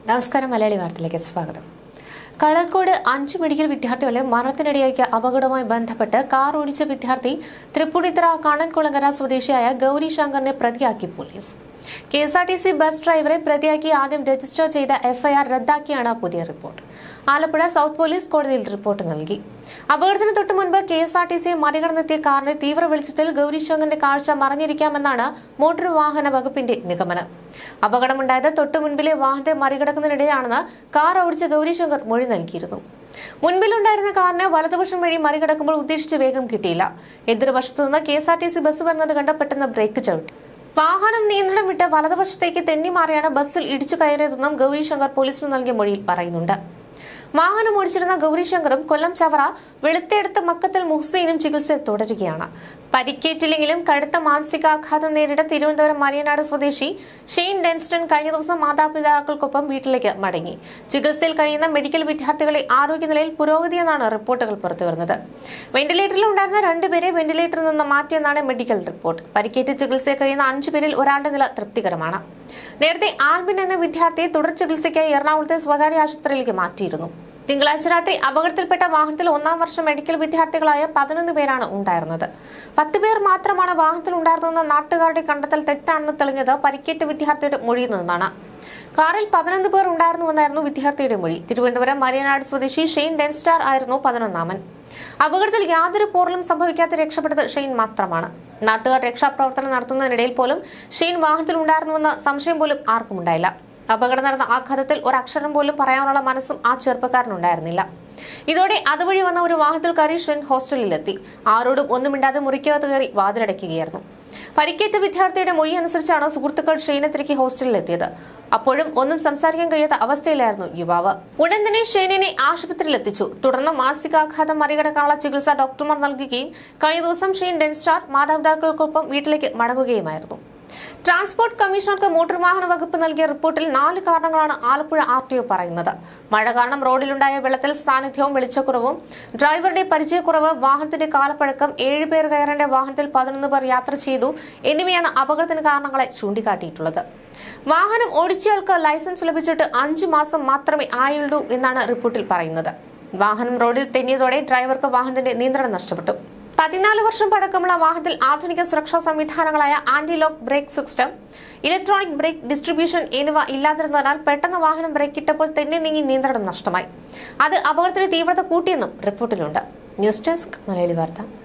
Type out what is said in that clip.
നമസ്കാരം മലയാളി വാർത്തയിലേക്ക് സ്വാഗതം കളർക്കോട് അഞ്ച് മെഡിക്കൽ വിദ്യാർത്ഥികളെ മരണത്തിനിടയാക്കിയ അപകടവുമായി ബന്ധപ്പെട്ട് കാർ ഓടിച്ച വിദ്യാർത്ഥി തൃപ്പൂണിത്തറ കണ്ണൻകുളങ്ങര സ്വദേശിയായ ഗൗരി ശങ്കറിനെ പ്രതിയാക്കി police K S R T C bus ഡ്രൈവറെ പ്രതിയാക്കി ആദ്യം രജിസ്റ്റർ ചെയ്ത എഫ്ഐആർ റദ്ദാക്കിയാണ് പുതിയ റിപ്പോർട്ട് ആലപ്പുഴ സൗത്ത് പോലീസ് കോടതിയിൽ റിപ്പോർട്ട് നൽകി അപകടത്തിന് തൊട്ടു മുൻപ് കെ എസ് ആർ ടി സിയെ മറികടന്നെത്തിയ കാറിന്റെ തീവ്ര വെളിച്ചത്തിൽ ഗൗരി ശങ്കറിന്റെ കാഴ്ച മറഞ്ഞിരിക്കാമെന്നാണ് മോട്ടോർ വാഹന വകുപ്പിന്റെ നിഗമനം അപകടമുണ്ടായത് തൊട്ടു മുൻപിലെ വാഹനത്തെ മറികടക്കുന്നതിനിടെയാണെന്ന് കാർ ഓടിച്ച ഗൗരിശങ്കർ മൊഴി നൽകിയിരുന്നു മുൻപിലുണ്ടായിരുന്ന കാറിന് വലതുവശം വഴി മറികടക്കുമ്പോൾ ഉദ്ദേശിച്ച വേഗം കിട്ടിയില്ല എതിർവശത്തു നിന്ന് K S R T C bus വരുന്നത് കണ്ട് പെട്ടെന്ന് ബ്രേക്ക് ചവിട്ടി വാഹനം നിയന്ത്രണം വിട്ട് വലതുവശത്തേക്ക് തെന്നി മാറിയാണ് ബസ്സിൽ ഇടിച്ചു കയറിയതെന്നും ഗൗരിശങ്കർ പോലീസിന് നൽകിയ മൊഴിയിൽ പറയുന്നുണ്ട് വാഹനം ഓടിച്ചിരുന്ന ഗൗരിശങ്കറും കൊല്ലം ചവറ വെളുത്തെടുത്ത മക്കത്തിൽ മുഹ്സീനും ചികിത്സയിൽ തുടരുകയാണ് പരിക്കേറ്റില്ലെങ്കിലും കടുത്ത മാനസികാഘാതം നേരിട്ട തിരുവനന്തപുരം മരിയനാട് സ്വദേശി ഷെയ്ൻ ഡെൻസ്റ്റൺ കഴിഞ്ഞ ദിവസം മാതാപിതാക്കൾക്കൊപ്പം വീട്ടിലേക്ക് മടങ്ങി ചികിത്സയിൽ കഴിയുന്ന മെഡിക്കൽ വിദ്യാർത്ഥികളെ ആരോഗ്യനിലയിൽ പുരോഗതിയെന്നാണ് റിപ്പോർട്ടുകൾ പുറത്തുവരുന്നത് വെന്റിലേറ്ററിൽ ഉണ്ടായിരുന്ന രണ്ടുപേരെ വെന്റിലേറ്ററിൽ നിന്ന് മാറ്റിയെന്നാണ് മെഡിക്കൽ റിപ്പോർട്ട് പരിക്കേറ്റ് ചികിത്സയിൽ കഴിയുന്ന അഞ്ചു പേരിൽ ഒരാളുടെ നില തൃപ്തികരമാണ് നേരത്തെ ആൽബിൻ എന്ന വിദ്യാർത്ഥിയെ തുടർ ചികിത്സയ്ക്കായി എറണാകുളത്തെ സ്വകാര്യ ആശുപത്രിയിലേക്ക് മാറ്റിയിരുന്നു തിങ്കളാഴ്ച രാത്രി അപകടത്തിൽപ്പെട്ട വാഹനത്തിൽ ഒന്നാം വർഷം മെഡിക്കൽ വിദ്യാർത്ഥികളായ പതിനൊന്ന് പേരാണ് ഉണ്ടായിരുന്നത് പത്ത് പേർ മാത്രമാണ് വാഹനത്തിൽ ഉണ്ടായിരുന്നതെന്ന് നാട്ടുകാരുടെ കണ്ടെത്തൽ തെറ്റാണെന്ന് തെളിഞ്ഞത് പരിക്കേറ്റ വിദ്യാർത്ഥിയുടെ മൊഴിയിൽ നിന്നാണ് കാറിൽ പതിനൊന്ന് പേർ ഉണ്ടായിരുന്നുവെന്നായിരുന്നു വിദ്യാർത്ഥിയുടെ മൊഴി തിരുവനന്തപുരം മരിയനാട് സ്വദേശി ഷെയ്ൻ ഡെൻസ്റ്റാർ ആയിരുന്നു പതിനൊന്നാമൻ അപകടത്തിൽ യാതൊരു പോറലും സംഭവിക്കാതെ രക്ഷപ്പെട്ടത് ഷെയ്ൻ മാത്രമാണ് നാട്ടുകാർ രക്ഷാപ്രവർത്തനം നടത്തുന്നതിനിടയിൽ പോലും ഷെയ്ൻ വാഹനത്തിൽ ഉണ്ടായിരുന്നുവെന്ന സംശയം പോലും ആർക്കും ഉണ്ടായില്ല അപകടം നടന്ന ആഘാതത്തിൽ ഒരക്ഷരം പോലും പറയാനുള്ള മനസ്സും ആ ചെറുപ്പക്കാരനുണ്ടായിരുന്നില്ല ഇതോടെ അതുവഴി വന്ന ഒരു വാഹനത്തിൽ കയറി ഷെൻ ഹോസ്റ്റലിലെത്തി ആരോടും ഒന്നും മിണ്ടാതെ മുറിക്കകത്ത് കയറി വാതിലടയ്ക്കുകയായിരുന്നു പരിക്കേറ്റ വിദ്യാർത്ഥിയുടെ മൊഴി അനുസരിച്ചാണ് സുഹൃത്തുക്കൾ ഷെയ്നെ തിരികെ ഹോസ്റ്റലിലെത്തിയത് അപ്പോഴും ഒന്നും സംസാരിക്കാൻ കഴിയാത്ത അവസ്ഥയിലായിരുന്നു യുവാവ് ഉടൻ തന്നെ ഷെയ്നിനെ ആശുപത്രിയിൽ എത്തിച്ചു തുടർന്ന് മാനസികാഘാതം മറികടക്കാനുള്ള ചികിത്സ ഡോക്ടർമാർ നൽകുകയും കഴിഞ്ഞ ദിവസം ഷെയ്ൻ ഡെൻസ്റ്റാർ മാതാപിതാക്കൾക്കൊപ്പം വീട്ടിലേക്ക് മടങ്ങുകയുമായിരുന്നു ട്രാൻസ്പോർട്ട് കമ്മീഷണർക്ക് മോട്ടോർ വാഹന വകുപ്പ് നൽകിയ റിപ്പോർട്ടിൽ നാല് കാരണങ്ങളാണ് ആലപ്പുഴ ആർ ടി ഒ പറയുന്നത് മഴ കാരണം റോഡിലുണ്ടായ വെള്ളത്തിൽ സാന്നിധ്യവും വെളിച്ചക്കുറവും ഡ്രൈവറുടെ പരിചയക്കുറവ് വാഹനത്തിന്റെ കാലപ്പഴക്കം ഏഴ് പേർ കയറേണ്ട വാഹനത്തിൽ പതിനൊന്ന് പേർ യാത്ര ചെയ്തു എന്നിവയാണ് അപകടത്തിന് കാരണങ്ങളെ ചൂണ്ടിക്കാട്ടിയിട്ടുള്ളത് വാഹനം ഓടിച്ചയാൾക്ക് ലൈസൻസ് ലഭിച്ചിട്ട് അഞ്ചു മാസം മാത്രമേ ആയുള്ളൂ എന്നാണ് റിപ്പോർട്ടിൽ പറയുന്നത് വാഹനം റോഡിൽ തെന്നിയതോടെ ഡ്രൈവർക്ക് വാഹനത്തിന്റെ നിയന്ത്രണം നഷ്ടപ്പെട്ടു പതിനാല് വർഷം പഴക്കമുള്ള വാഹനത്തിൽ ആധുനിക സുരക്ഷാ സംവിധാനങ്ങളായ anti lock brake system electronic brake distribution എന്നിവ ഇല്ലാതിരുന്നതിനാൽ പെട്ടെന്ന് വാഹനം ബ്രേക്ക് ഇട്ടപ്പോൾ തെന്നി നീങ്ങി നിയന്ത്രണം നഷ്ടമായി അത് അപകടത്തിന്റെ തീവ്രത കൂട്ടിയെന്നും റിപ്പോർട്ടിലുണ്ട് ന്യൂസ് ഡെസ്ക് മലയാളി വാർത്ത